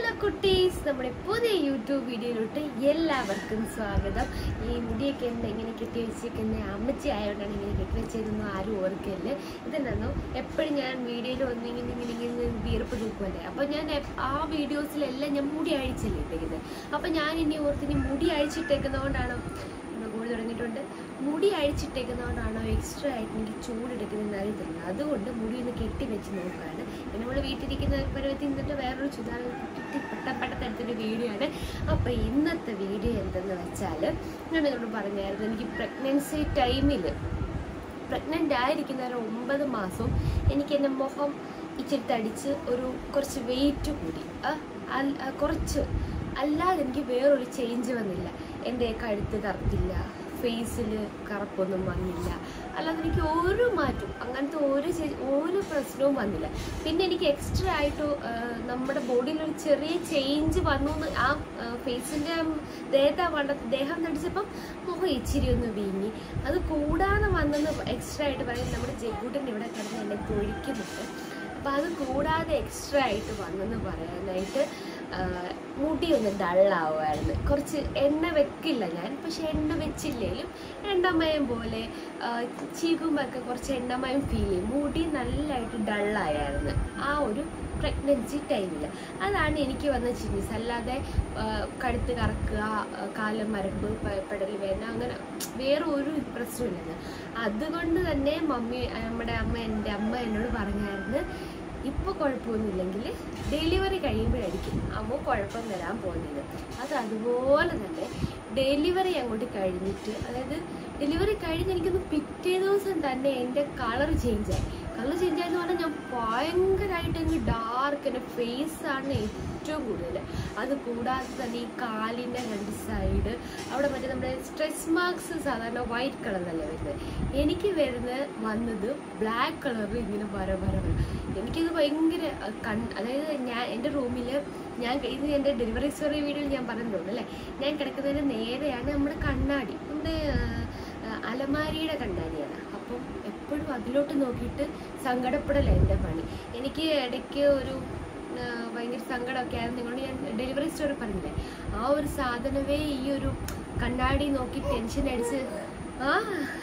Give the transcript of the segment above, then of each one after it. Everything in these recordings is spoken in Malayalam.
ഹലോ കുട്ടീസ് നമ്മുടെ പുതിയ യൂട്യൂബ് വീഡിയോയിലോട്ട് എല്ലാവർക്കും സ്വാഗതം ഈ മുടിയൊക്കെ എന്താ ഇങ്ങനെ കെട്ടി വെച്ചിരിക്കുന്ന അമ്മച്ചി ആയതുകൊണ്ടാണ് ഇങ്ങനെ കെട്ടി വെച്ചതെന്നൊന്നും ആരും ഓർക്കല്ലേ ഇതെന്നു എപ്പോഴും ഞാൻ വീഡിയോയിൽ വന്ന് ഇങ്ങനെ ഇങ്ങനെ ഇങ്ങനെ വീർപ്പ് തൂക്കുമല്ലേ അപ്പോൾ ഞാൻ എപ്- ആ വീഡിയോസിലെല്ലാം ഞാൻ മുടി അഴിച്ചല്ലേ ഇട്ടേക്കുന്നത് അപ്പോൾ ഞാൻ ഇനി ഓർത്തിനി മുടി അഴിച്ചിട്ടേക്കുന്നതുകൊണ്ടാണ് കൂടി തുടങ്ങിയിട്ടുണ്ട് മുടി അഴിച്ചിട്ടേക്കുന്നതുകൊണ്ടാണോ എക്സ്ട്രാ ആയിട്ട് എനിക്ക് ചൂടെടുക്കുന്നതെന്ന് അറിയത്തില്ല അതുകൊണ്ട് മുടി ഒന്ന് കെട്ടി വെച്ച് നോക്കുകയാണ് പിന്നെ നമ്മൾ വീട്ടിലിരിക്കുന്ന പരുവത്തിൽ നിന്നിട്ട് വേറൊരു ചുതാൽ കിട്ടി പെട്ടപ്പെട്ടെടുത്തൊരു വീഡിയോ ആണ് അപ്പോൾ ഇന്നത്തെ വീഡിയോ എന്തെന്ന് വെച്ചാൽ ഞാൻ നിങ്ങളോട് പറഞ്ഞായിരുന്നു എനിക്ക് പ്രഗ്നൻസി ടൈമിൽ പ്രഗ്നൻ്റ് ആയിരിക്കുന്ന ഒരു ഒമ്പത് മാസവും എനിക്ക് എൻ്റെ മുഖം ഇച്ചിരി തടിച്ച് ഒരു കുറച്ച് വെയിറ്റ് കൂടി ആ, അൽ- ആ, കുറച്ച് അല്ലാതെ എനിക്ക് വേറൊരു ചേഞ്ച് വന്നില്ല എൻ്റെ കഴുത്ത് കറുത്തില്ല ഫേസിൽ കറുപ്പൊന്നും വന്നില്ല അല്ലാതെ എനിക്ക് ഒരു മാറ്റവും അങ്ങനത്തെ ഒരു ചെ- ഒരു പ്രശ്നവും വന്നില്ല പിന്നെ എനിക്ക് എക്സ്ട്രാ ആയിട്ട് ആ, നമ്മുടെ ബോഡിയിൽ ഒരു ചെറിയ ചേഞ്ച് വന്നു എന്ന് ആ ഫേസിൻ്റെ ദേഹത്തെ വണ്ട ദേഹം തടിച്ചപ്പം മുഖം ഇച്ചിരി ഒന്ന് വീങ്ങി അത് കൂടാതെ വന്നെന്ന് എക്സ്ട്രാ ആയിട്ട് പറയും നമ്മുടെ ജഗൂട്ടൻ ഇവിടെ കിടന്ന് എന്നെ തൊഴിക്കുന്നുണ്ട് അപ്പം അത് കൂടാതെ എക്സ്ട്രാ ആയിട്ട് വന്നെന്ന് പറയാനായിട്ട് ആ, മുടി ഒന്ന് ഡള്ളാവുമായിരുന്നു കുറച്ച് എണ്ണ വെക്കില്ല ഞാൻ പക്ഷെ എണ്ണ വെച്ചില്ലേലും എണ്ണമയം പോലെ ആ, ചീകുമ്പൊക്കെ കുറച്ച് എണ്ണമയം ഫീൽ ചെയ്യും മുടി നല്ലതായിട്ട് ഡള്ളായായിരുന്നു ആ ഒരു പ്രഗ്നൻസി ടൈമിൽ അതാണ് എനിക്ക് വന്ന ചേഞ്ചസ് അല്ലാതെ ആ, കഴുത്ത് കറക്കുക ആ, കാലം മരമ്പ് പ- പെടൽ വേദന അങ്ങനെ വേറെ ഒരു പ്രശ്നമില്ലെന്ന് അതുകൊണ്ട് തന്നെ മമ്മി ആ, നമ്മുടെ അമ്മ എൻ്റെ അമ്മ എന്നോട് പറഞ്ഞായിരുന്നു ഇപ്പോൾ കുഴപ്പമൊന്നുമില്ലെങ്കിൽ ഡെലിവറി കഴിയുമ്പോഴായിരിക്കും അമ്മ കുഴപ്പം വരാൻ പോകുന്നത് അത് അതുപോലെ തന്നെ ഡെലിവറി അങ്ങോട്ട് കഴിഞ്ഞിട്ട് അതായത് ഡെലിവറി കഴിഞ്ഞ് എനിക്കൊന്ന് പിറ്റേ ദിവസം തന്നെ എൻ്റെ കളർ ചേഞ്ചായി കളർ ചേഞ്ച് ആയെന്ന് പറഞ്ഞാൽ ഞാൻ ഭയങ്കരമായിട്ട് അങ്ങ് ഡാർക്ക് എൻ്റെ ഫേസാണ് ഏറ്റവും കൂടുതൽ അത് കൂടാതെ തന്നെ ഈ കാലിൻ്റെ രണ്ട് സൈഡ് അവിടെ മറ്റേ നമ്മുടെ സ്ട്രെസ് മാർക്സ് സാധാരണ വൈറ്റ് കളറിലല്ലേ വരുന്നത് എനിക്ക് വരുന്നത് വന്നത് ബ്ലാക്ക് കളറിൽ ഇങ്ങനെ വര വര വര എനിക്കത് ഭയങ്കര അഹ്, കൺ അതായത് ഞാൻ എൻ്റെ റൂമിൽ ഞാൻ ക- ഇത് എൻ്റെ ഡെലിവറി സ്റ്റോറി വീഡിയോയിൽ ഞാൻ പറഞ്ഞിട്ടുണ്ട് അല്ലേ ഞാൻ കിടക്കുന്നതിന് നേരെയാണ് നമ്മുടെ കണ്ണാടി നമ്മുടെ ആഹ്, ആഹ്, അലമാരിയുടെ കണ്ണാടിയാണ് അപ്പം എപ്പോഴും അതിലോട്ട് നോക്കിയിട്ട് സങ്കടപ്പെടല എൻ്റെ പണി എനിക്ക് ഇടയ്ക്ക് ഒരു ആ, ഭയങ്കര സങ്കടമൊക്കെ ആയിരുന്നു നിങ്ങളോട് ഞാൻ ഡെലിവറി സ്റ്റോറി പറഞ്ഞില്ലേ ആ ഒരു സാധനമേ ഈ ഒരു കണ്ണാടി നോക്കി ടെൻഷൻ അടിച്ച് ആ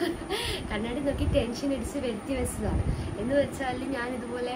കണ്ണാടി നോക്കി ടെൻഷൻ അടിച്ച് വരുത്തി വെച്ചതാണ് എന്ന് വെച്ചാൽ ഞാൻ ഇതുപോലെ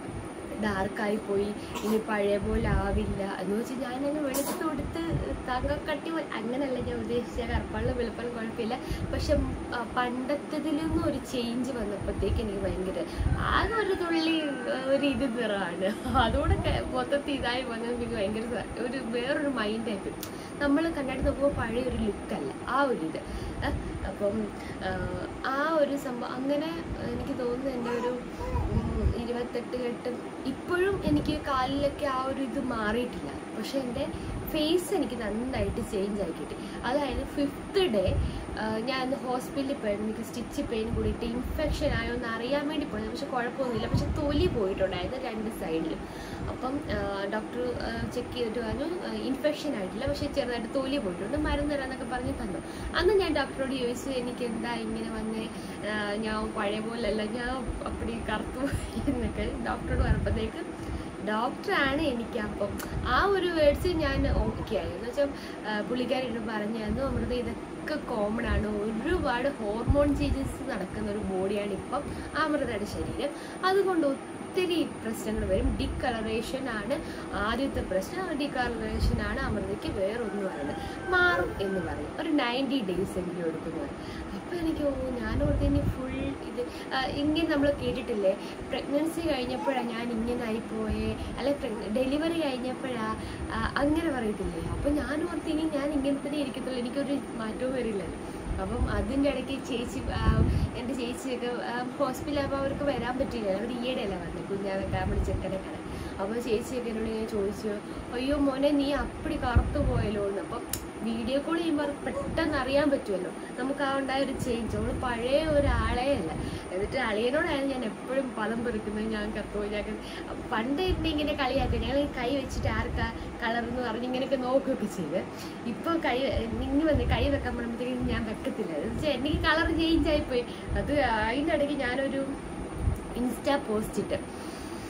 ഡാർക്കായി പോയി ഇനി പഴയ പോലെ ആവില്ല എന്ന് വെച്ചാൽ ഞാൻ അങ്ങ് വെളുത്ത് കൊടുത്ത് തങ്കക്കട്ടി പോലെ അങ്ങനല്ല ഞാൻ ഉദ്ദേശിച്ച കറുപ്പാളിൽ വെളുപ്പാളിൽ കുഴപ്പമില്ല പക്ഷെ ആ, പണ്ടത്തതിലൊന്നും ഒരു ചേഞ്ച് വന്നപ്പോഴത്തേക്ക് എനിക്ക് ഭയങ്കര ആകെ ഒരു തുള്ളി ആ, ഒരു ഇത് നിറമാണ് അതുകൂടെ ക- മൊത്തത്തിൽ ഇതായി വന്നത് എനിക്ക് ഭയങ്കര സ- ഒരു വേറൊരു മൈൻഡായിട്ട് നമ്മൾ കണ്ണാടി നോക്കുമ്പോൾ പഴയ ഒരു ലുക്കല്ല ആ ഒരു ഇത് ആ, അപ്പം ആ, ആ ഒരു സംഭവം അങ്ങനെ എനിക്ക് തോന്നുന്നു എൻ്റെ ഒരു ഉം, ഇരുപത്തെട്ട് കെട്ട് ഇപ്പോഴും എനിക്ക് കാലിലൊക്കെ ആ ഒരു ഇത് മാറിയിട്ടില്ല പക്ഷെ എൻ്റെ ഫേസ് എനിക്ക് നന്നായിട്ട് ചേഞ്ച് ആയി കിട്ടി അതായത് ഫിഫ്ത്ത് ഡേ ഞാൻ അന്ന് ഹോസ്പിറ്റലിൽ പോയിരുന്നു എനിക്ക് സ്റ്റിച്ച് പെയിൻ കൂടിയിട്ട് ഇൻഫെക്ഷൻ ആയോ എന്ന് അറിയാൻ വേണ്ടി പോയത് പക്ഷെ കുഴപ്പമൊന്നുമില്ല പക്ഷെ തൊലി പോയിട്ടുണ്ടായിരുന്നു രണ്ട് സൈഡിലും അപ്പം ഡോക്ടർ ചെക്ക് ചെയ്തിട്ട് പറഞ്ഞു ഇൻഫെക്ഷൻ ആയിട്ടില്ല പക്ഷെ ചെറുതായിട്ട് തൊലി പോയിട്ടുണ്ട് മരുന്ന് തരാന്നൊക്കെ പറഞ്ഞ് തന്നു അന്ന് ഞാൻ ഡോക്ടറോട് ചോദിച്ചു എനിക്ക് എന്താ ഇങ്ങനെ വന്നേ ആ, ഞാൻ പഴയ പോലല്ല ഞാൻ അപ്പടി കറുത്തു പോയി എന്നൊക്കെ ഡോക്ടറോട് പറഞ്ഞപ്പോഴത്തേക്ക് ഡോക്ടറാണ് എനിക്ക് അപ്പം ആ ഒരു വേർഡ്സ് ഞാൻ ഓക്കെ ആയി എന്ന് വെച്ചാൽ പുള്ളിക്കാരി പറഞ്ഞു തന്നു അമൃത ഇതൊക്കെ കോമൺ ആണ് ഒരുപാട് ഹോർമോൺ ചേഞ്ചസ് നടക്കുന്ന ഒരു ബോഡിയാണ് ഇപ്പം അമൃതയുടെ ശരീരം അതുകൊണ്ട് ഒത്തിരി പ്രശ്നങ്ങൾ വരും ഡികളറേഷൻ ആണ് ആദ്യത്തെ പ്രശ്നം ഡികളറേഷൻ ആണ് അമൃതയ്ക്ക് വേറൊന്നും പറയുന്നത് മാറും എന്ന് പറയും ഒരു നയൻറ്റി ഡേയ്സ് എങ്കിലും എടുക്കുന്നു അപ്പോൾ എനിക്ക് ഓ ഞാൻ ഓർത്ത് ഇനി ഫുൾ ഇത് ആ, ഇങ്ങനെ നമ്മൾ കേട്ടിട്ടില്ലേ പ്രഗ്നൻസി കഴിഞ്ഞപ്പോഴാണ് ഞാൻ ഇങ്ങനെ ആയിപ്പോയേ അല്ലെ ഡെലിവറി കഴിഞ്ഞപ്പോഴാ ആ, അങ്ങനെ പറയത്തില്ലേ അപ്പം ഞാൻ ഓർത്ത് ഇനി ഞാൻ ഇങ്ങനെ തന്നെ ഇരിക്കത്തുള്ളൂ എനിക്കൊരു മാറ്റവും വരില്ല അപ്പം അതിൻ്റെ ഇടയ്ക്ക് ചേച്ചി ആ, എൻ്റെ ചേച്ചിയൊക്കെ ഹോസ്പിറ്റലാകുമ്പോൾ അവർക്ക് വരാൻ പറ്റില്ല അവർ ഈയിടെയല്ല വന്നത് കുഞ്ഞാവൊക്കെ നമ്മുടെ ചെക്കനെ കാണാൻ അപ്പോൾ ചേച്ചിയൊക്കെ എന്നോട് ഞാൻ ചോദിച്ചു അയ്യോ മോനെ നീ അപ്പടി കറുത്തു പോയല്ലോ എന്ന് അപ്പം വീഡിയോ കോൾ ചെയ്യുമ്പോൾ പെട്ടെന്ന് അറിയാൻ പറ്റുമല്ലോ നമുക്ക് ആ ഉണ്ടായ ഒരു ചേഞ്ച് അവൾ പഴയ ഒരാളേ അല്ല എന്നിട്ട് അളിയനോടായിരുന്നു ഞാൻ എപ്പോഴും പദം പെറുക്കുന്നത് ഞാൻ കറുത്തുപോയി ഞാൻ കറുത്തു. പണ്ട് എന്നെ ഇങ്ങനെ കളിയാക്കുക ഞങ്ങൾ ഈ കൈ വെച്ചിട്ട് ആർക്കാ കളർ എന്ന് പറഞ്ഞ് ഇങ്ങനെയൊക്കെ നോക്കുകയൊക്കെ ചെയ്ത് ഇപ്പോൾ കൈ നിങ്ങൾ വന്ന് കൈ വെക്കാൻ പറയുമ്പോഴത്തേക്കും ഞാൻ വെക്കത്തില്ല എന്ന് വെച്ചാൽ എനിക്ക് കളർ ചേഞ്ച് ആയിപ്പോയി അത് അതിൻ്റെ ഇടയ്ക്ക് ഞാനൊരു ഇൻസ്റ്റാ പോസ്റ്റ് ഇട്ട്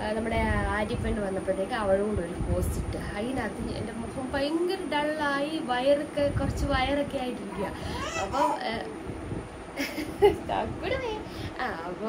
ആ, നമ്മുടെ ആര്യപ്പെണ്ണ് വന്നപ്പോഴത്തേക്ക് അവളും കൂടെ ഒരു പോസ്റ്റ് ഇട്ട് അതിനകത്ത് എൻ്റെ മുഖം ഭയങ്കര ഡള്ളായി വയറൊക്കെ കുറച്ച് വയറൊക്കെ ആയിട്ടിരിക്കുക അപ്പം തക്കുടമേ ആ അപ്പോൾ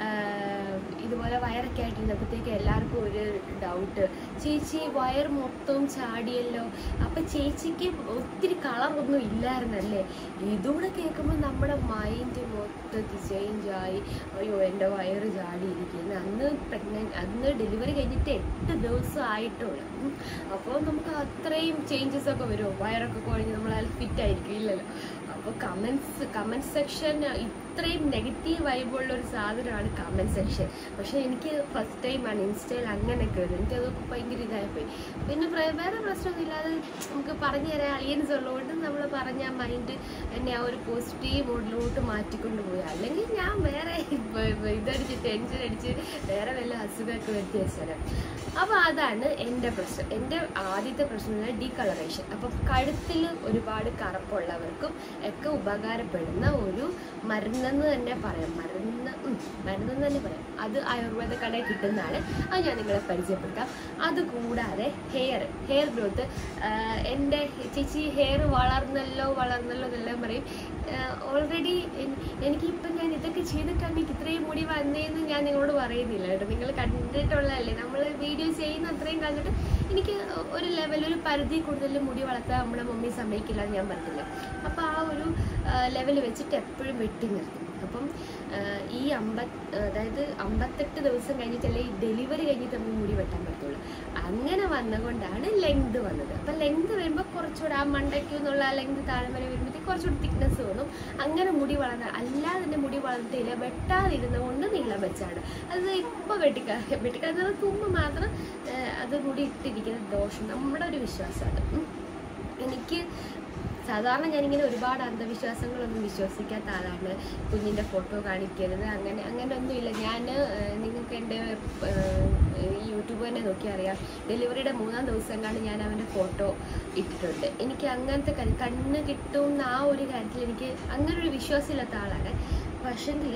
ഇതുപോലെ വയറൊക്കെ ആയിട്ടിരുന്നപ്പോഴത്തേക്ക് എല്ലാവർക്കും ഒരു ഡൗട്ട് ചേച്ചി വയർ മൊത്തം ചാടിയല്ലോ അപ്പം ചേച്ചിക്ക് ഒത്തിരി കളറൊന്നും ഇല്ലായിരുന്നല്ലേ ഇതുകൂടെ കേൾക്കുമ്പോൾ നമ്മുടെ മൈൻഡ് മൊത്തത്തിൽ ചേഞ്ച് ആയി അയ്യോ എൻ്റെ വയറ് ചാടിയിരിക്കുന്നു അന്ന് പ്രഗ്നൻറ്റ് അന്ന് ഡെലിവറി കഴിഞ്ഞിട്ട് എട്ട് ദിവസം ആയിട്ടുള്ളൂ ഉം. അപ്പോൾ നമുക്ക് അത്രയും ചേഞ്ചസ് ഒക്കെ വരുമോ വയറൊക്കെ കുഴഞ്ഞ് നമ്മൾ ഫിറ്റ് ആയിരിക്കും ഇല്ലല്ലോ അപ്പോൾ കമൻസ് കമൻറ്റ് സെക്ഷൻ ഇത്രയും നെഗറ്റീവ് വൈബുള്ള ഒരു സാധനമാണ് കമൻറ്റ് സെക്ഷൻ പക്ഷെ എനിക്ക് ഫസ്റ്റ് ടൈമാണ് ഇൻസ്റ്റയിൽ അങ്ങനെ കയറി എനിക്കതൊക്കെ ഭയങ്കര ഇതായിപ്പോയി പിന്നെ പ്ര- വേറെ പ്രശ്നമൊന്നുമില്ലാതെ നമുക്ക് പറഞ്ഞു തരാൻ അളിയൻസ് ഉള്ളതുകൊണ്ട് നമ്മൾ പറഞ്ഞ മൈൻഡ് എന്നെ ആ ഒരു പോസിറ്റീവ് മോഡിലോട്ട് മാറ്റിക്കൊണ്ട് പോയി അല്ലെങ്കിൽ ഞാൻ വേറെ ഇപ്പൊ- ഇപ്പൊ ഇതടിച്ച് ടെൻഷൻ അടിച്ച് വേറെ വല്ല അസുഖമൊക്കെ വരുത്തി വെച്ചാൽ അപ്പോൾ അതാണ് എൻ്റെ പ്രശ്നം എൻ്റെ ആദ്യത്തെ പ്രശ്നം ഡീകളറേഷൻ അപ്പോൾ കഴുത്തിൽ ഒരുപാട് കറുപ്പുള്ളവർക്കും ഒക്കെ ഉപകാരപ്പെടുന്ന ഒരു മരുന്നെന്ന് തന്നെ പറയാം മരുന്ന് ഉം, മരുന്നെന്ന് തന്നെ പറയാം അത് ആയുർവേദ കടയിൽ കിട്ടുന്നതാണ് അത് ഞാൻ നിങ്ങളെ പരിചയപ്പെടുത്താം അതുകൂടാതെ ഹെയർ ഹെയർ ഗ്രോത്ത് എൻ്റെ ചേച്ചി ഹെയർ വളർന്നല്ലോ വളർന്നല്ലോ എന്നെല്ലാം പറയും ഓൾറെഡി എനിക്കിപ്പം ഞാൻ ഇതൊക്കെ ചെയ്തിട്ടാണ് എനിക്ക് ഇത്രയും മുടി വന്നതെന്ന് ഞാൻ നിങ്ങളോട് പറയുന്നില്ല കേട്ടോ നിങ്ങൾ കണ്ടിട്ടുള്ളതല്ലേ നമ്മൾ വീഡിയോ ചെയ്യുന്ന അത്രയും കണ്ടിട്ട് എനിക്ക് ഒരു ലെവൽ ഒരു പരിധി കൂടുതൽ മുടി വളർത്താൻ നമ്മുടെ മമ്മി സമ്മതിക്കില്ല എന്ന് ഞാൻ പറഞ്ഞില്ല അപ്പോൾ ആ ഒരു ലെവൽ വെച്ചിട്ട് എപ്പോഴും വെട്ടി നിർത്തും അപ്പം ആ, ഈ അമ്പത് അതായത് അമ്പത്തെട്ട് ദിവസം കഴിഞ്ഞിട്ടല്ലേ ഈ ഡെലിവറി കഴിഞ്ഞിട്ട് നമുക്ക് മുടി വെട്ടാൻ പറ്റുള്ളൂ അങ്ങനെ വന്നുകൊണ്ടാണ് ലെങ്ത് വന്നത് അപ്പം ലെങ്ത് വരുമ്പോൾ കുറച്ചുകൂടെ ആ മണ്ടയ്ക്ക് എന്നുള്ള ആ ലെങ്ത് താഴെ വരെ വരുമ്പോഴത്തേക്ക് കുറച്ചുകൂടി തിക്നെസ് തോന്നും അങ്ങനെ മുടി വളർന്ന അല്ലാതെ തന്നെ മുടി വളർത്തിയില്ല വെട്ടാതിരുന്നുകൊണ്ട് നീളം വെച്ചാണ് അത് ഇപ്പോൾ വെട്ടിക്ക വെട്ടിക്കുന്നത് തുമ്പ് മാത്രം ആ, അത് മുടി ഇട്ടിരിക്കുന്ന ദോഷം നമ്മുടെ ഒരു വിശ്വാസമാണ് ഉം. എനിക്ക് സാധാരണ ഞാനിങ്ങനെ ഒരുപാട് അന്ധവിശ്വാസങ്ങളൊന്നും വിശ്വസിക്കാത്ത ആളാണ് കുഞ്ഞിൻ്റെ ഫോട്ടോ കാണിക്കരുത് അങ്ങനെ അങ്ങനെ ഒന്നുമില്ല ഞാൻ നിങ്ങൾക്ക് എൻ്റെ ഈ യൂട്യൂബ് തന്നെ നോക്കിയാൽ അറിയാം ഡെലിവറിയുടെ മൂന്നാം ദിവസം കണ്ട് ഞാൻ അവൻ്റെ ഫോട്ടോ ഇട്ടിട്ടുണ്ട് എനിക്ക് അങ്ങനത്തെ കാര്യം കണ്ണ് കിട്ടും ആ ഒരു കാര്യത്തിൽ എനിക്ക് അങ്ങനെ ഒരു വിശ്വാസമില്ലാത്ത ആളാണ് പക്ഷെങ്കിൽ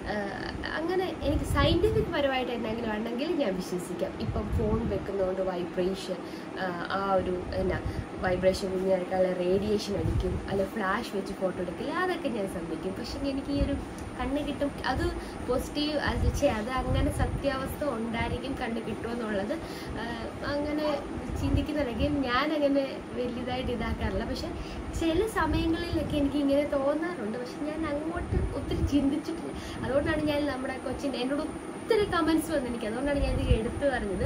അങ്ങനെ എനിക്ക് സയൻറ്റിഫിക് പരമായിട്ട് എന്തെങ്കിലും ആണെങ്കിൽ ഞാൻ വിശ്വസിക്കാം ഇപ്പം ഫോൺ വെക്കുന്നതുകൊണ്ട് വൈബ്രേഷൻ ആ ഒരു എന്നാ വൈബ്രേഷൻ കുഞ്ഞിനേക്കാൾ റേഡിയേഷൻ അടിക്കും അല്ല ഫ്ലാഷ് വെച്ച് ഫോട്ടോ എടുക്കില്ല അതൊക്കെ ഞാൻ സമ്മതിക്കും പക്ഷെ എനിക്ക് ഈ ഒരു കണ്ണ് കിട്ടും അത് പോസിറ്റീവ് അത് ഛെ, അത് അങ്ങനെ സത്യാവസ്ഥ ഉണ്ടായിരിക്കും കണ്ണ് കിട്ടുമെന്നുള്ളത് ആ, അങ്ങനെ ചിന്തിക്കുന്നുണ്ടെങ്കിൽ ഞാൻ അങ്ങനെ വലുതായിട്ട് ഇതാക്കാറില്ല പക്ഷെ ചില സമയങ്ങളിലൊക്കെ എനിക്ക് ഇങ്ങനെ തോന്നാറുണ്ട് പക്ഷെ ഞാൻ അങ്ങോട്ട് ഒത്തിരി ചിന്തിച്ചിട്ടില്ല അതുകൊണ്ടാണ് ഞാൻ നമ്മുടെ കൊച്ചിൻ്റെ എന്നോട് ഒത്തിരി കമൻസ് വന്നു എനിക്ക് അതുകൊണ്ടാണ് ഞാൻ ഇത് എടുത്തു പറഞ്ഞത്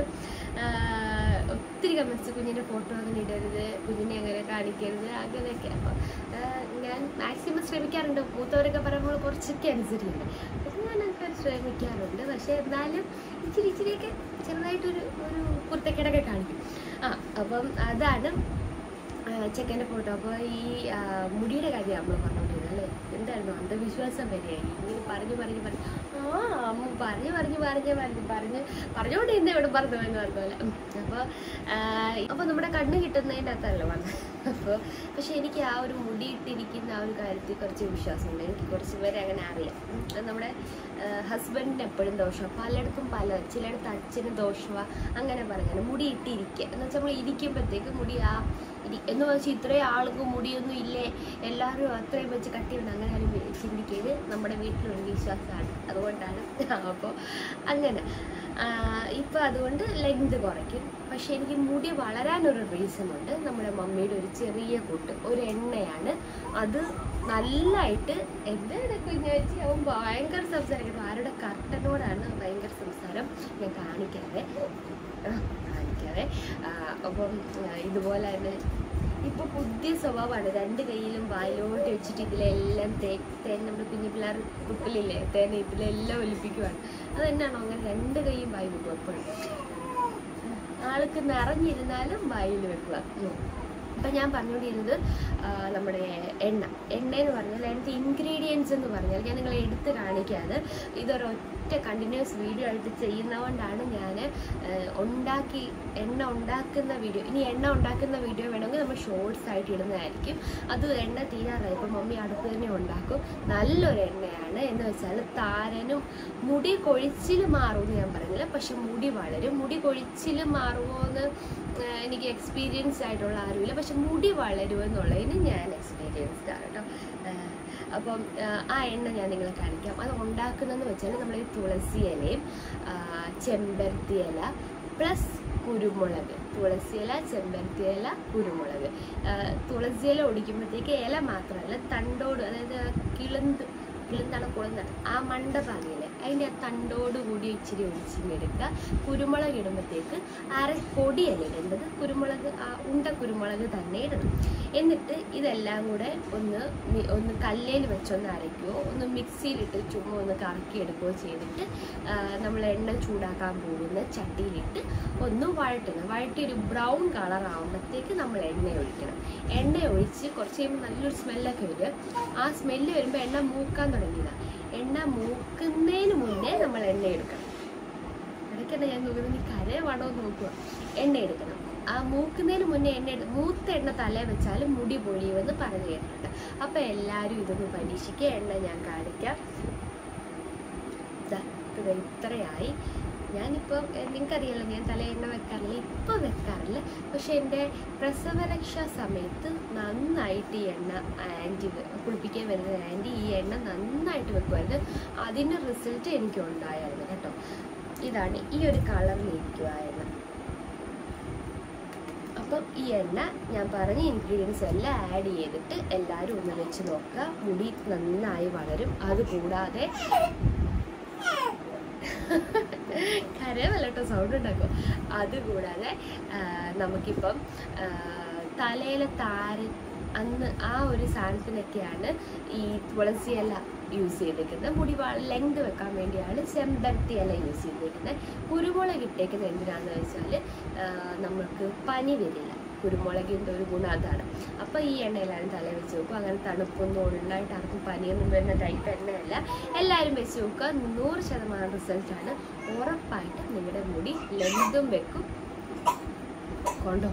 ആഹ് ഒത്തിരി കമൻസ് കുഞ്ഞിൻ്റെ ഫോട്ടോ അങ്ങനെ ഇടരുത് കുഞ്ഞിനെ അങ്ങനെ കാണിക്കരുത് അങ്ങനെയൊക്കെ അപ്പോൾ ഞാൻ മാക്സിമം ശ്രമിക്കാറുണ്ട് മൂത്തവരൊക്കെ പറയുമ്പോൾ കുറച്ചൊക്കെ അനുസരിക്കുന്നുണ്ട് അപ്പം ഞാനൊക്കെ ശ്രമിക്കാറുണ്ട് പക്ഷേ എന്നാലും ഇച്ചിരി ഇച്ചിരിയൊക്കെ ചെറുതായിട്ടൊരു ഒരു കുർത്തക്കേടൊക്കെ കാണിക്കും ആ അപ്പം അതാണ് ചെക്കൻ്റെ ഫോട്ടോ അപ്പോൾ ഈ ആ, മുടിയുടെ കാര്യം നമ്മൾ പറഞ്ഞുകൊണ്ടിരുന്നത് അല്ലേ എന്തായിരുന്നു അന്ധവിശ്വാസം വരെയായി ഇങ്ങനെ പറഞ്ഞു പറഞ്ഞു പറഞ്ഞു ആ അമ്മ പറഞ്ഞു പറഞ്ഞു പറഞ്ഞു പറഞ്ഞു പറഞ്ഞ് പറഞ്ഞുകൊണ്ട് ഇന്ന് ഇവിടെ പറഞ്ഞു എന്ന് പറഞ്ഞ പോലെ അപ്പോൾ അപ്പോൾ നമ്മുടെ കണ്ണ് കിട്ടുന്നതിൻ്റെ അകത്തല്ലോ വന്നത് അപ്പോൾ പക്ഷെ എനിക്ക് ആ ഒരു മുടിയിട്ടിരിക്കുന്ന ആ ഒരു കാര്യത്തിൽ കുറച്ച് വിശ്വാസമുണ്ട് എനിക്ക് കുറച്ച് പേരെ അങ്ങനെ അറിയാം ഉം. അത് നമ്മുടെ ഹസ്ബൻഡിന് എപ്പോഴും ദോഷമാണ് പലയിടത്തും പല ചിലയിടത്ത് അച്ഛന് ദോഷമാണ് അങ്ങനെ പറഞ്ഞാൽ മുടി ഇട്ടിരിക്കുക എന്ന് വെച്ചാൽ നമ്മൾ ഇരിക്കുമ്പോഴത്തേക്ക് മുടി ആ ഇരി എന്ന് വെച്ചാൽ ഇത്രയും ആൾക്ക് മുടിയൊന്നും ഇല്ലേ എല്ലാവരും അത്രയും വെച്ച് കട്ടിയുണ്ട് അങ്ങനെ ആരും വി- ചിന്തിക്കരുത് നമ്മുടെ വീട്ടിലൊരു വിശ്വാസമാണ് അതുകൊണ്ടാണ് അപ്പോൾ അങ്ങനെ ഇപ്പം അതുകൊണ്ട് ലെങ്ത് കുറയ്ക്കും പക്ഷെ എനിക്ക് മുടി വളരാനൊരു റീസൺ ഉണ്ട് നമ്മുടെ മമ്മിയുടെ ഒരു ചെറിയ കൂട്ട് ഒരു എണ്ണയാണ് അത് നല്ലതായിട്ട് എന്താണ് കുഞ്ഞാച്ചി അവൻ ഭയങ്കര സംസാരിക്കണം ആരുടെ കർട്ടനോടാണ് ഭയങ്കര സംസാരം ഞാൻ കാണിക്കാതെ ആ, കാണിക്കാതെ ആ, അപ്പം ആ, ഇതുപോലെ തന്നെ ഇപ്പൊ പുതിയ സ്വഭാവമാണ് രണ്ട് കൈയിലും വായിലോട്ട് വെച്ചിട്ട് ഇതിലെല്ലാം തേ തേൻ നമ്മുടെ കുഞ്ഞു പിള്ളേർ കുപ്പിലില്ലേ തേൻ ഇതിലെല്ലാം ഒലിപ്പിക്കുവാണ് അത് തന്നെയാണോ അങ്ങനെ രണ്ട് കൈയും വായി വെക്കും എപ്പോഴും ആൾക്ക് നിറഞ്ഞിരുന്നാലും വായിൽ വെക്കുക ഉം. അപ്പം ഞാൻ പറഞ്ഞുകൊണ്ടിരുന്നത് ആ, നമ്മുടെ എണ്ണ എണ്ണ എന്ന് പറഞ്ഞാൽ അതിനകത്ത് ഇൻഗ്രീഡിയൻസ് എന്ന് പറഞ്ഞാൽ ഞാൻ നിങ്ങളെ എടുത്ത് കാണിക്കാതെ ഇതൊരൊറ്റ കണ്ടിന്യൂസ് വീഡിയോ ആയിട്ട് ചെയ്യുന്നതുകൊണ്ടാണ് ഞാൻ ഉണ്ടാക്കി എണ്ണ ഉണ്ടാക്കുന്ന വീഡിയോ ഇനി എണ്ണ ഉണ്ടാക്കുന്ന വീഡിയോ വേണമെങ്കിൽ നമ്മൾ ഷോർട്സ് ആയിട്ട് ഇടുന്നതായിരിക്കും അത് എണ്ണ തീരാറായി ഇപ്പം മമ്മി അടുത്ത് തന്നെ ഉണ്ടാക്കും നല്ലൊരു എണ്ണയാണ് എന്ന് വെച്ചാൽ താരനും മുടി കൊഴിച്ചിൽ മാറുമെന്ന് ഞാൻ പറയുന്നില്ല പക്ഷെ മുടി വളരും മുടി കൊഴിച്ചിൽ മാറുമോ എന്ന് ആ, എനിക്ക് എക്സ്പീരിയൻസ് ആയിട്ടുള്ള ആരുമില്ല പക്ഷെ മുടി വളരുമെന്നുള്ളതിന് ഞാൻ എക്സ്പീരിയൻസ്ഡ് ആണ് കേട്ടോ ആ, അപ്പം ആ, ആ എണ്ണ ഞാൻ നിങ്ങളെ കാണിക്കാം അത് ഉണ്ടാക്കുന്നതെന്ന് വെച്ചാൽ നമ്മൾ ഈ തുളസി ഇലയും ആ, ചെമ്പരത്തി ഇല പ്ലസ് കുരുമുളക് തുളസി ഇല ചെമ്പരത്തി ഇല കുരുമുളക് ആ, തുളസി ഇല ഒടിക്കുമ്പോഴത്തേക്ക് ഇല മാത്രമല്ല തണ്ടോട് അതായത് കിളുന്ത് കിളുന്താണ് കുളന്താണ് ആ മണ്ടഭാഗയില് അതിൻ്റെ ആ തണ്ടോട് കൂടി ഇച്ചിരി ഒഴിച്ചിങ്ങെടുക്കുക കുരുമുളക് ഇടുമ്പോഴത്തേക്ക് അര പൊടിയല്ല ഇടേണ്ടത് കുരുമുളക് ആ ഉണ്ട കുരുമുളക് തന്നെ ഇടണം എന്നിട്ട് ഇതെല്ലാം കൂടെ ഒന്ന് മി- ഒന്ന് കല്ലേൽ വെച്ചൊന്ന് അരയ്ക്കുകയോ ഒന്ന് മിക്സിയിലിട്ട് ചുമ്മാ ഒന്ന് കറക്കി എടുക്കുകയോ ചെയ്തിട്ട് ആ, നമ്മൾ എണ്ണ ചൂടാക്കാൻ പോകുന്ന ചട്ടിയിലിട്ട് ഒന്ന് വഴറ്റണം വഴറ്റി ഒരു ബ്രൗൺ കളർ ആകുമ്പോഴത്തേക്ക് നമ്മൾ എണ്ണ ഒഴിക്കണം എണ്ണ ഒഴിച്ച് കുറച്ച് കഴിയുമ്പോൾ നല്ലൊരു സ്മെല്ലൊക്കെ വരും ആ സ്മെല്ല് വരുമ്പോൾ എണ്ണ മൂക്കാൻ തുടങ്ങിയതാണ് എണ്ണ മൂക്കുന്നതിന് മുന്നേ നമ്മൾ എണ്ണ എടുക്കണം ഇടയ്ക്കല്ല ഞാൻ നോക്കുന്നത് നീ കരയവാണോ എന്ന് നോക്കുക എണ്ണ എടുക്കണം ആ മൂക്കുന്നതിന് മുന്നേ എണ്ണ എടു മൂത്ത എണ്ണ തലേ വെച്ചാൽ മുടി പൊഴിയുമെന്ന് പറഞ്ഞു കേട്ടിട്ടുണ്ട് അപ്പം എല്ലാവരും ഇതൊന്ന് പരീക്ഷിക്കുക എണ്ണ ഞാൻ കാണിക്കാം ദാ, ഇത് ദേ ഇത്രയായി ഞാനിപ്പം നിങ്ങൾക്കറിയാലോ ഞാൻ തല എണ്ണ വെക്കാറില്ല ഇപ്പം വെക്കാറില്ല പക്ഷെ എൻ്റെ പ്രസവരക്ഷാ സമയത്ത് നന്നായിട്ട് ഈ എണ്ണ ആൻറ്റി കുളിപ്പിക്കാൻ വരുന്ന ആൻറ്റി ഈ എണ്ണ നന്നായിട്ട് വെക്കുമായിരുന്നു അതിൻ്റെ റിസൾട്ട് എനിക്ക് ഉണ്ടായിരുന്നു കേട്ടോ ഇതാണ് ഈ ഒരു കളറിൽ ഇരിക്കുക ആ എണ്ണ അപ്പം ഈ എണ്ണ ഞാൻ പറഞ്ഞ ഇൻഗ്രീഡിയൻസ് എല്ലാം ആഡ് ചെയ്തിട്ട് എല്ലാവരും ഒന്ന് വെച്ച് നോക്കുക മുടി നന്നായി വളരും അതുകൂടാതെ കരവല്ല കേട്ടോ സൗണ്ട് ഉണ്ടാക്കും അതുകൂടാതെ ആ, നമുക്കിപ്പം ആ, തലയിലെ താരൻ അന്ന് ആ ഒരു സാധനത്തിനൊക്കെയാണ് ഈ തുളസി ഇല യൂസ് ചെയ്തേക്കുന്നത് മുടി ലെങ്ത് വെക്കാൻ വേണ്ടിയാണ് ചെമ്പരത്തി ഇല യൂസ് ചെയ്തേക്കുന്നത് കുരുമുളക് ഇട്ടേക്കുന്നത് എന്തിനാണെന്ന് വെച്ചാൽ നമുക്ക് പനി വരില്ല കുരുമുളകിൻ്റെ ഒരു ഗുണം അതാണ് അപ്പോൾ ഈ എണ്ണയിലാണ് തല വെച്ച് നോക്കും അങ്ങനെ തണുപ്പൊന്നും ഉണ്ടായിട്ട് ആർക്കും പനിയൊന്നും വരുന്ന ടൈപ്പ് എണ്ണയല്ല എല്ലാവരും വെച്ച് നോക്കുക നൂറ് ശതമാനം റിസൾട്ടാണ് ഉറപ്പായിട്ട് നിങ്ങളുടെ മുടി ലെങ്തും വെക്കും കൊണ്ടോ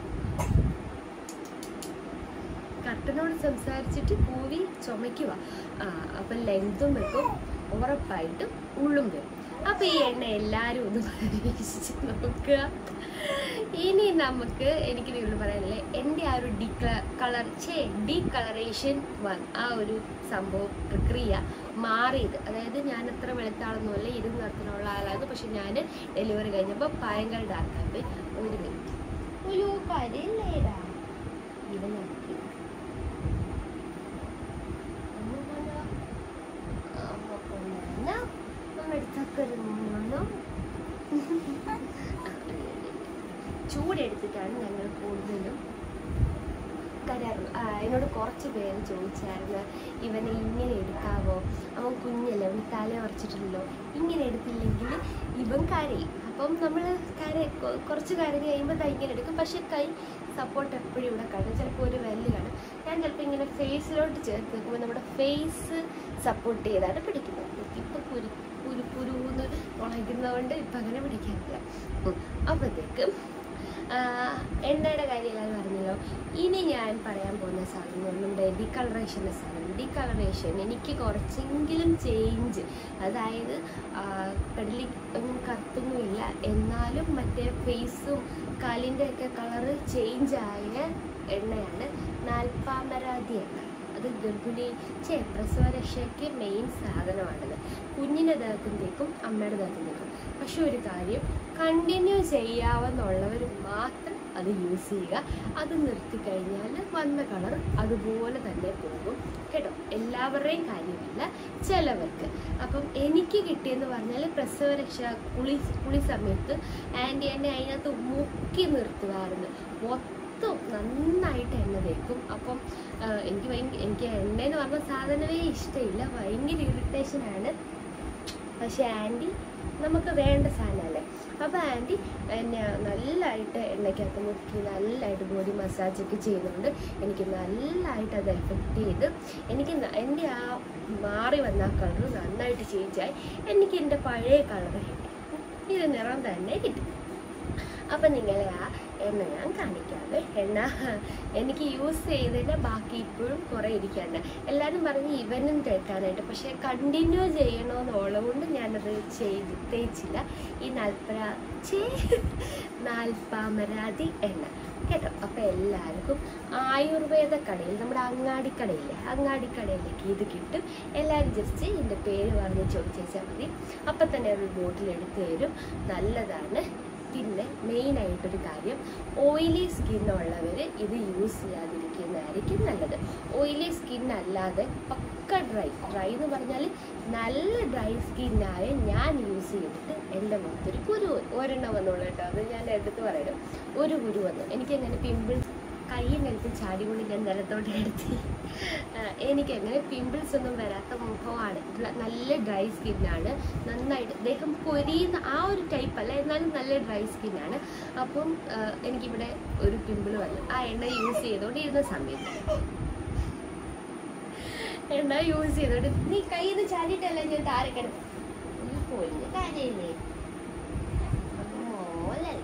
കട്ടനോട് സംസാരിച്ചിട്ട് കൂവി ചുമയ്ക്കുക ആ അപ്പം ലെങ്തും വെക്കും ഉറപ്പായിട്ടും ഉള്ളും വരും അപ്പം ഈ എണ്ണ എല്ലാവരും ഒന്ന് പരീക്ഷിച്ച് നോക്കുക ഇനി നമുക്ക് എനിക്ക് നിങ്ങളോട് പറയാനില്ലേ എൻ്റെ ആ ഒരു ഡിക്ല കളർ ചേ ഡീകളറേഷൻ വൺ ആ ഒരു സംഭവം പ്രക്രിയ മാറിയത് അതായത് ഞാൻ അത്ര വെളുത്താളൊന്നുമല്ല ഇരുന്ന് നടത്തുന്നുള്ള ആളാണ് പക്ഷെ ഞാൻ ഡെലിവറി കഴിഞ്ഞപ്പോൾ ഭയങ്കര ഡാർക്കായി പോയി ഒരു മിനിറ്റ് അയ്യോ കരയില്ലേടാ ഇത് നോക്കി ചൂടെടുത്തിട്ടാണ് ഞങ്ങൾ കൂടുതലും കരാറുള്ളൂ ആ, എന്നോട് കുറച്ച് പേര് ചോദിച്ചായിരുന്നു ഇവനെ ഇങ്ങനെ എടുക്കാവോ അവൻ കുഞ്ഞല്ലേ അവൻ തല ഉറച്ചിട്ടില്ലല്ലോ ഇങ്ങനെ എടുത്തില്ലെങ്കിൽ ഇവൻ കരയും അപ്പം നമ്മൾ കര കൊ- കുറച്ച് കരഞ്ഞ് കഴിയുമ്പോൾ ദാ ഇങ്ങനെ എടുക്കും പക്ഷെ കൈ സപ്പോർട്ട് എപ്പോഴും ഇവിടെ കാണും ചിലപ്പോൾ ഒരു വെല്ല് കാണും ഞാൻ ചിലപ്പോൾ ഇങ്ങനെ ഫേസിലോട്ട് ചേർത്ത് വെക്കുമ്പോൾ നമ്മുടെ ഫേസ് സപ്പോർട്ട് ചെയ്താണ് പിടിക്കുന്നത് ഇപ്പം കുരു കുരു കുരുന്ന് തുളയ്ക്കുന്നതുകൊണ്ട് ഇപ്പം അങ്ങനെ പിടിക്കാറില്ല ഉം. അപ്പോഴത്തേക്കും ആ, എണ്ണയുടെ കാര്യം എല്ലാവരും പറഞ്ഞല്ലോ ഇനി ഞാൻ പറയാൻ പോകുന്ന സാധനം നമ്മുടെ ഡികളറേഷൻ്റെ സാധനം ഡികളറേഷൻ എനിക്ക് കുറച്ചെങ്കിലും ചേഞ്ച് അതായത് കടലി ഒന്നും കറുത്തൊന്നുമില്ല എന്നാലും മറ്റേ ഫേസും കാലിൻ്റെ ഒക്കെ കളറ് ചേഞ്ച് ആയ എണ്ണയാണ് നാൽപ്പാമരാതി എണ്ണ അത് ഗർഭിണി ചേ പ്രസവരക്ഷയ്ക്ക് മെയിൻ സാധനമാണത് കുഞ്ഞിൻ്റെ ദേഹത്തിൻ്റെക്കും അമ്മയുടെ ദേഹത്തിൻ്റെക്കും പക്ഷെ ഒരു കാര്യം കണ്ടിന്യൂ ചെയ്യാവുന്നുള്ളവർ മാത്രം അത് യൂസ് ചെയ്യുക അത് നിർത്തിക്കഴിഞ്ഞാൽ വന്ന കളർ അതുപോലെ തന്നെ പോകും കേട്ടോ എല്ലാവരുടെയും കാര്യമില്ല ചിലവർക്ക് അപ്പം എനിക്ക് കിട്ടിയെന്ന് പറഞ്ഞാൽ പ്രസവരക്ഷ കുളി കുളി സമയത്ത് ആൻറ്റി എന്നെ അതിനകത്ത് മുക്കി നിർത്തുമായിരുന്നു മൊത്തം നന്നായിട്ട് എണ്ണ തേക്കും അപ്പം ആ, എനിക്ക് ഭയങ്കര എനിക്ക് എണ്ണയെന്ന് പറഞ്ഞ സാധനമേ ഇഷ്ടമില്ല ഭയങ്കര ഇറിറ്റേഷനാണ് പക്ഷെ ആൻറ്റി നമുക്ക് വേണ്ട സാധനമല്ലേ അപ്പോൾ ആൻറ്റി എന്നെ നല്ലതായിട്ട് എണ്ണയ്ക്കകത്ത് മുക്കി നല്ലതായിട്ട് ബോഡി മസാജൊക്കെ ചെയ്യുന്നുണ്ട് എനിക്ക് നല്ലതായിട്ട് അത് എഫക്റ്റ് ചെയ്ത് എനിക്ക് ന- എൻ്റെ ആ മാറി വന്ന ആ കളർ നന്നായിട്ട് ചേഞ്ചായി എനിക്ക് എൻ്റെ പഴയ കളർ കിട്ടി ഇത് നിറം തന്നെ കിട്ടി അപ്പം നിങ്ങളെ ആ എണ്ണ ഞാൻ കാണിക്കാതെ എണ്ണ എനിക്ക് യൂസ് ചെയ്തതിൻ്റെ ബാക്കി ഇപ്പോഴും കുറേ ഇരിക്കാണ്ട് എല്ലാവരും പറഞ്ഞ് ഇവനും തേക്കാനായിട്ട് പക്ഷേ കണ്ടിന്യൂ ചെയ്യണമെന്നുള്ളതുകൊണ്ട് ഞാനത് ചെയ്ത് തേച്ചില്ല ഈ നാൽപ്പരാ ചേ നാൽപ്പാമരാതി എണ്ണ കേട്ടോ അപ്പം എല്ലാവർക്കും ആയുർവേദ കടയിൽ നമ്മുടെ അങ്ങാടിക്കടയില്ലേ അങ്ങാടിക്കടയിലേക്ക് ഇത് കിട്ടും എല്ലാവരും ജസ്റ്റ് ഇതിൻ്റെ പേര് പറഞ്ഞ് ചോദിച്ചാൽ മതി അപ്പം തന്നെ ഒരു ബോട്ടിൽ എടുത്ത് തരും നല്ലതാണ് പിന്നെ മെയിനായിട്ടൊരു കാര്യം ഓയിലി സ്കിൻ ഉള്ളവർ ഇത് യൂസ് ചെയ്യാതിരിക്കുന്നതായിരിക്കും നല്ലത് ഓയിലി സ്കിൻ അല്ലാതെ പക്ക ഡ്രൈ ഡ്രൈ എന്ന് പറഞ്ഞാൽ നല്ല ഡ്രൈ സ്കിന്നായ ഞാൻ യൂസ് ചെയ്തിട്ട് എൻ്റെ മുഖത്തൊരു കുരു ഒരെണ്ണം വന്നുള്ളൂ കേട്ടോ അത് ഞാൻ എടുത്ത് പറയണം ഒരു കുരു വന്നു എനിക്കങ്ങനെ പിമ്പിൾസ് കൈ നിലത്ത് ചാടികൊണ്ട് ഞാൻ നിലത്തോട്ട് എടുത്തി എനിക്കങ്ങനെ പിമ്പിൾസ് ഒന്നും വരാത്ത മുഖമാണ് ഡ്ര- നല്ല ഡ്രൈ സ്കിന്നാണ് നന്നായിട്ട് ദേഹം പൊരിയുന്ന ആ ഒരു ടൈപ്പ് അല്ല എന്നാലും നല്ല ഡ്രൈ സ്കിന്നാണ് അപ്പം ആ, എനിക്കിവിടെ ഒരു പിമ്പിൾ വന്നു ആ എണ്ണ യൂസ് ചെയ്തുകൊണ്ടിരുന്ന സമയത്ത് എണ്ണ യൂസ് ചെയ്തോണ്ട് നീ കയ്യിൽ നിന്ന് ചാടിയിട്ടല്ല ഞാൻ താഴെ കിടന്നു നീ പൊരിഞ്ഞ കാര്യമില്ലേ മോലല്ല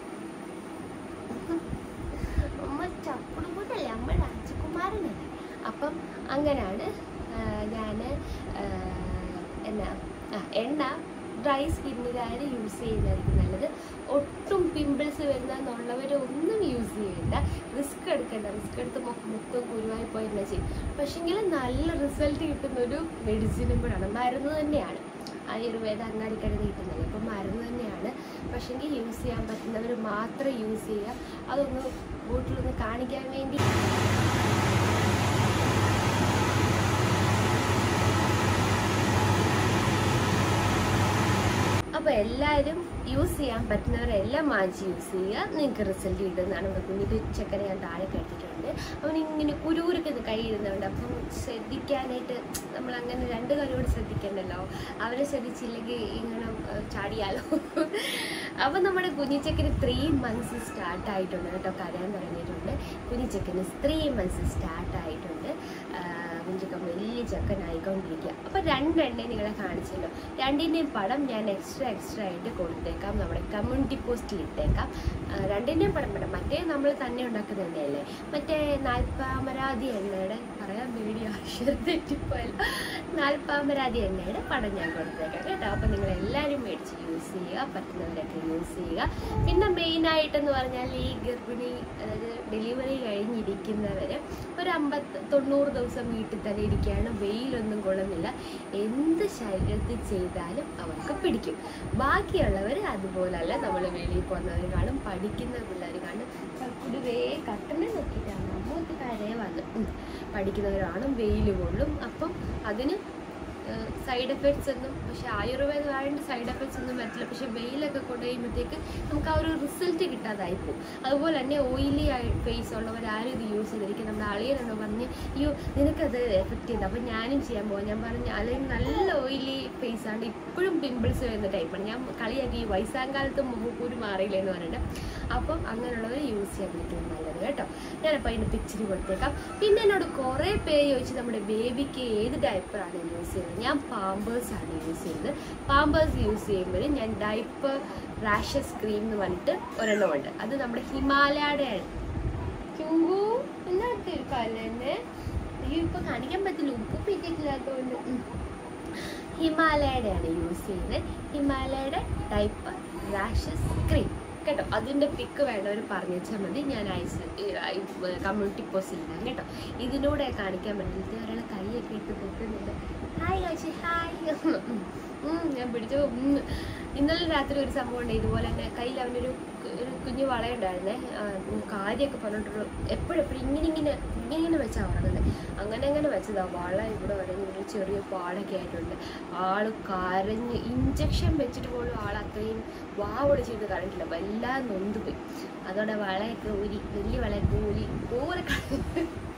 അമ്മ ചപ്പുടുകൂട്ടല്ലേ അമ്മ രാജകുമാരനല്ലേ അപ്പം അങ്ങനെയാണ് ഞാൻ എന്നാ ആ, എണ്ണ ഡ്രൈ സ്കിന്നുകാർ യൂസ് ചെയ്യുന്നതായിരിക്കും നല്ലത് ഒട്ടും പിമ്പിൾസ് വരുന്നതെന്നുള്ളവർ ഒന്നും യൂസ് ചെയ്യണ്ട റിസ്ക് എടുക്കണ്ട റിസ്ക് എടുത്ത് മുഖം മുക്കം കുരുവായി പോയി എന്നാ ചെയ്യും പക്ഷെങ്കിൽ നല്ല റിസൾട്ട് കിട്ടുന്ന ഒരു മെഡിസിനും കൂടാണ് മരുന്ന് തന്നെയാണ് ആയുർവേദ അങ്ങാടിക്കടയിൽ കിട്ടുന്നത് അപ്പം മരുന്ന് തന്നെയാണ് പക്ഷെങ്കിൽ യൂസ് ചെയ്യാൻ പറ്റുന്നവർ മാത്രം യൂസ് ചെയ്യുക അതൊന്ന് വീട്ടിലൊന്ന് കാണിക്കാൻ വേണ്ടി അപ്പോൾ എല്ലാവരും യൂസ് ചെയ്യാൻ പറ്റുന്നവരെല്ലാം വാങ്ങിച്ച് യൂസ് ചെയ്യുക നിങ്ങൾക്ക് റിസൾട്ട് കിട്ടുന്നതാണ് ഇവിടെ കുഞ്ഞിൻ്റെ ചെക്കനെ ഞാൻ താഴെ കെട്ടിട്ടുണ്ട് അവൻ ഇങ്ങനെ കുരൂരൊക്കെ ഇത് കൈ ഇരുന്നുണ്ട് അപ്പം ശ്രദ്ധിക്കാനായിട്ട് നമ്മൾ അങ്ങനെ രണ്ട് കാര്യോട് ശ്രദ്ധിക്കണ്ടല്ലോ അവരെ ശ്രദ്ധിച്ചില്ലെങ്കിൽ ഇങ്ങനെ ഏഹ്, ചാടിയാലോ അപ്പം നമ്മുടെ കുഞ്ഞിച്ചക്കന് ത്രീ മന്ത്സ് സ്റ്റാർട്ട് ആയിട്ടുണ്ട് കേട്ടോ കരയാൻ തുടങ്ങിയിട്ടുണ്ട് കുഞ്ഞിച്ചക്കന് ത്രീ മന്ത്സ് സ്റ്റാർട്ട് ആയിട്ടുണ്ട് കുഞ്ചക്കൻ വലിയ ചക്കനായിക്കൊണ്ടിരിക്കുക അപ്പോൾ രണ്ടെണ്ണ നിങ്ങളെ കാണിച്ചല്ലോ രണ്ടിൻ്റെയും പടം ഞാൻ എക്സ്ട്രാ എക്സ്ട്രാ ആയിട്ട് കൊടുത്തേക്കാം നമ്മുടെ കമ്മ്യൂണിറ്റി പോസ്റ്റിൽ ഇട്ടേക്കാം ആ, രണ്ടിൻ്റെയും പടം പടം മറ്റേ നമ്മൾ തന്നെ ഉണ്ടാക്കുന്ന എണ്ണയല്ലേ മറ്റേ നാൽപ്പാമരാതി എണ്ണയുടെ പറയാൻ വീഡിയോ അക്ഷരം തെറ്റിപ്പോയല്ലോ നാൽപ്പാമരാതി എണ്ണയുടെ പടം ഞാൻ കൊടുത്തേക്കാം കേട്ടോ അപ്പോൾ നിങ്ങൾ എല്ലാവരും മേടിച്ച് യൂസ് ചെയ്യുക പറ്റുന്നവരൊക്കെ യൂസ് ചെയ്യുക പിന്നെ മെയിനായിട്ടെന്ന് പറഞ്ഞാൽ ഈ ഗർഭിണി അതായത് ഡെലിവറി കഴിഞ്ഞിരിക്കുന്നവർ ഒരു അമ്പത്ത് തൊണ്ണൂറ് ദിവസം വീട്ടിൽ തന്നെ ഇരിക്കുകയാണ് വെയിലൊന്നും കൊള്ളുന്നില്ല എന്ത് ശരീരത്തിൽ ചെയ്താലും അവർക്ക് പിടിക്കും ബാക്കിയുള്ളവർ അതുപോലല്ല നമ്മൾ വെളിയിൽ പോകുന്നവർ കാണും പഠിക്കുന്ന പിള്ളേർ കാണും കുടുവേ കട്ടനെ നോക്കിയിട്ടാണ് അമ്മൂത്ത് കരയെ വന്നു ഉം. പഠിക്കുന്നവരാണ് വെയിൽ കൊള്ളും അപ്പം അതിന് സൈഡ് എഫക്ട്സ് ഒന്നും പക്ഷെ ആയുർവേദമായതുകൊണ്ട് സൈഡ് എഫക്ട്സ് ഒന്നും വരത്തില്ല പക്ഷെ വെയിലൊക്കെ കൊണ്ട് കഴിയുമ്പോഴത്തേക്ക് നമുക്ക് ആ ഒരു റിസൾട്ട് കിട്ടാതായി പോകും അതുപോലെ തന്നെ ഓയിലി ആയി ഫേസ് ഉള്ളവർ ആരും ഇത് യൂസ് ചെയ്തിരിക്കും നമ്മുടെ അളിയനെന്നോ പറഞ്ഞ് അയ്യോ നിനക്കത് എഫക്റ്റ് ചെയ്ത് അപ്പം ഞാനും ചെയ്യാൻ പോകാം ഞാൻ പറഞ്ഞു അല്ലെങ്കിൽ നല്ല ഓയിലി ഫേസ് ആണ് ഇപ്പോഴും പിമ്പിൾസ് വരുന്ന ടൈപ്പാണ് ഞാൻ കളിയാക്കി ഈ വയസ്സാം കാലത്ത് മുഖക്കൂര് മാറിയില്ല എന്ന് പറഞ്ഞിട്ട് അപ്പം അങ്ങനെയുള്ളവർ യൂസ് ചെയ്യാതിരിക്കുന്നത് നല്ലത് കേട്ടോ ഞാനപ്പോൾ അതിൻ്റെ പിക്ചർ കൊടുത്തേക്കാം പിന്നെ എന്നോട് കുറേ പേര് ചോദിച്ചു നമ്മുടെ ബേബിക്ക് ഏത് ഡയപ്പറാണ് യൂസ് ചെയ്യുന്നത് ഞാൻ പാമ്പേഴ്സ് ആണ് യൂസ് ചെയ്യുന്നത് പാമ്പേഴ്സ് യൂസ് ചെയ്യുമ്പോൾ ഞാൻ ഡയപ്പർ റാഷസ് ക്രീം എന്ന് പറഞ്ഞിട്ട് ഒരെണ്ണമുണ്ട് അത് നമ്മുടെ ഹിമാലയയുടെ ചുങ്കു എല്ലായിടത്തും ഇരിക്കാല്ലേ എന്നെ അയ്യോ ഇപ്പൊ കാണിക്കാൻ പറ്റില്ല ഉപ്പ് പിറ്റിട്ടില്ലാത്തതുകൊണ്ട് ഉം. ഹിമാലയയുടെയാണ് യൂസ് ചെയ്യുന്നത് ഹിമാലയയുടെ ഡൈപ്പർ റാഷസ് ക്രീം കേട്ടോ അതിൻ്റെ പിക്ക് വേണ്ടവർ പറഞ്ഞു വെച്ചാൽ മതി ഞാൻ അയച്ച് കമ്മ്യൂണിറ്റി പോസ്റ്റിൽ ഇടാം കേട്ടോ ഇതിലൂടെ കാണിക്കാൻ വേണ്ടിയിട്ട് ഒരാൾ കൈയൊക്കെ ഇട്ട് പൊക്കുന്നുണ്ട് ഹായ് കാശി ഹായ് ഉം, ഞാൻ പിടിച്ചു ഉം. ഇന്നലെ രാത്രി ഒരു സംഭവം ഉണ്ട് ഇതുപോലെ തന്നെ കയ്യിൽ അവനൊരു കു- ഒരു കുഞ്ഞു വളയുണ്ടായിരുന്നേ ആ, ഉം, കാര്യമൊക്കെ പറഞ്ഞിട്ടൊരു എപ്പോഴെപ്പോഴും ഇങ്ങനെ ഇങ്ങനെ ഇങ്ങനെ ഇങ്ങനെ വെച്ചാൽ ഉറങ്ങുന്നത് അങ്ങനെ അങ്ങനെ വെച്ചതാ വള ഇവിടെ വരെ ഒരു ചെറിയ പാടൊക്കെ ആയിട്ടുണ്ട് ആള് കരഞ്ഞ് ഇഞ്ചക്ഷൻ വെച്ചിട്ട് പോലും ആൾ അത്രയും വാ വിളിച്ചിട്ട് കണ്ടിട്ടില്ല എല്ലാം നൊന്ത് പോയി അതോടെ വളയൊക്കെ ഊരി വലിയ വളയൊക്കെ ഊരി ഓരെ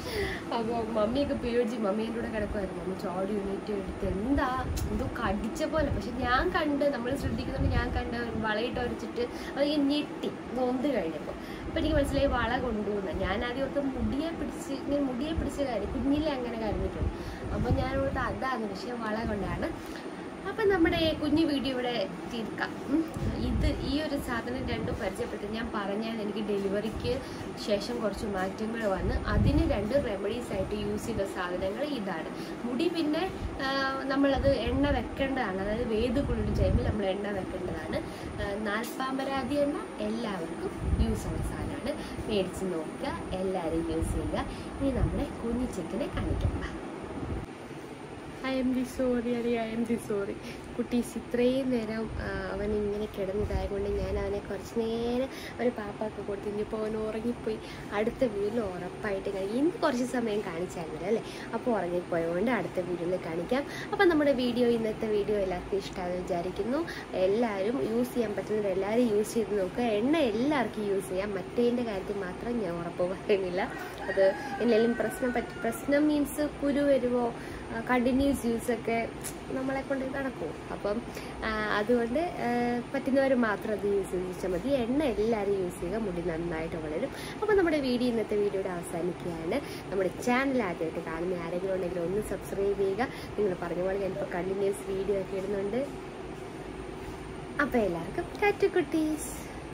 അപ്പോൾ മമ്മിയൊക്കെ പേടിച്ച് മമ്മീൻ്റെ കൂടെ കിടക്കുമായിരുന്നു മമ്മി ചോടി യൂണിറ്റ് എടുത്ത് എന്താ എന്തോ കടിച്ച പോലെ പക്ഷെ ഞാൻ കണ്ട് നമ്മൾ ശ്രദ്ധിക്കുന്നുണ്ട് ഞാൻ കണ്ട് വളയിട്ട് ഒരച്ചിട്ട് അത് ഈ ഞെട്ടി നോന്ത് കഴിഞ്ഞപ്പോൾ അപ്പം എനിക്ക് മനസ്സിലായി വള കൊണ്ടുപോകുന്ന ഞാൻ ആദ്യം ഓർത്ത് മുടിയെ പിടിച്ച് ഇങ്ങനെ മുടിയെ പിടിച്ച കാര്യം കുഞ്ഞിലെ അങ്ങനെ കരഞ്ഞിട്ടുണ്ട് അപ്പം ഞാൻ ഓർത്ത് അതാണ് പക്ഷേ വള കൊണ്ടാണ് അപ്പം നമ്മുടെ കുഞ്ഞു വീഡിയോ ഇവിടെ തീർക്കാം ഉം. ഇത് ഈ ഒരു സാധനം രണ്ടും പരിചയപ്പെട്ട് ഞാൻ പറഞ്ഞാൽ എനിക്ക് ഡെലിവറിക്ക് ശേഷം കുറച്ച് മാറ്റങ്ങൾ വന്ന് അതിന് രണ്ട് റെമഡീസ് ആയിട്ട് യൂസ് ചെയ്ത സാധനങ്ങൾ ഇതാണ് മുടി പിന്നെ ആ, നമ്മളത് എണ്ണ വെക്കേണ്ടതാണ് അതായത് വേത് കുളിയുടെ ടൈമിൽ നമ്മൾ എണ്ണ വെക്കേണ്ടതാണ് ആ, നാൽപ്പാമ്പരാതി എണ്ണ എല്ലാവർക്കും യൂസ് ഉള്ള സാധനമാണ് മേടിച്ച് നോക്കുക എല്ലാവരും യൂസ് ചെയ്യുക ഇനി നമ്മുടെ കുഞ്ഞു ചെക്കനെ കാണിക്കാം വാ. ഐ എം ദി സോറി അടി ഐ എം ദി സോറി കുട്ടീസ് ഇത്രയും നേരം ആ, അവൻ ഇങ്ങനെ കിടന്നതായതുകൊണ്ട് ഞാൻ അവനെ കുറച്ച് നേരം ഒരു പാപ്പാക്ക് കൊടുത്ത് ഇനിയിപ്പോൾ അവൻ ഉറങ്ങിപ്പോയി അടുത്ത വീട്ടിൽ ഉറപ്പായിട്ട് കഴിയും ഇന്ന് കുറച്ച് സമയം കാണിച്ചായിരുന്നു അല്ലേ അപ്പോൾ ഉറങ്ങിപ്പോയതുകൊണ്ട് അടുത്ത വീഡിയോയിൽ കാണിക്കാം അപ്പോൾ നമ്മുടെ വീഡിയോ ഇന്നത്തെ വീഡിയോ എല്ലാവർക്കും ഇഷ്ടമാണെന്ന് വിചാരിക്കുന്നു എല്ലാവരും യൂസ് ചെയ്യാൻ പറ്റുന്നത് എല്ലാവരും യൂസ് ചെയ്ത് നോക്കുക എണ്ണ എല്ലാവർക്കും യൂസ് ചെയ്യാം മറ്റേതിൻ്റെ കാര്യത്തിൽ മാത്രം ഞാൻ ഉറപ്പ് പറയുന്നില്ല അത് എന്തെങ്കിലും പ്രശ്നം പറ്റി പ്രശ്നം മീൻസ് കുരു വരുമോ കണ്ടിന്യൂസ് യൂസ് ഒക്കെ നമ്മളെ കൊണ്ട് നടക്കും അപ്പം ആ, അതുകൊണ്ട് പറ്റുന്നവർ മാത്രം അത് യൂസ് ചെയ്താൽ മതി എണ്ണ എല്ലാവരും യൂസ് ചെയ്യുക മുടി നന്നായിട്ട് വളരും അപ്പോൾ നമ്മുടെ വീഡിയോ ഇന്നത്തെ വീഡിയോയുടെ അവസാനിക്കുകയാണ് നമ്മുടെ ചാനൽ ആദ്യമായിട്ട് കാണുന്ന ആരെങ്കിലും ഉണ്ടെങ്കിൽ ഒന്ന് സബ്സ്ക്രൈബ് ചെയ്യുക നിങ്ങൾ പറഞ്ഞ പോലെ ഞാനിപ്പോൾ കണ്ടിന്യൂസ് വീഡിയോ ഒക്കെ ഇടുന്നുണ്ട് അപ്പോൾ എല്ലാവർക്കും കാറ്റുകുട്ടീസ്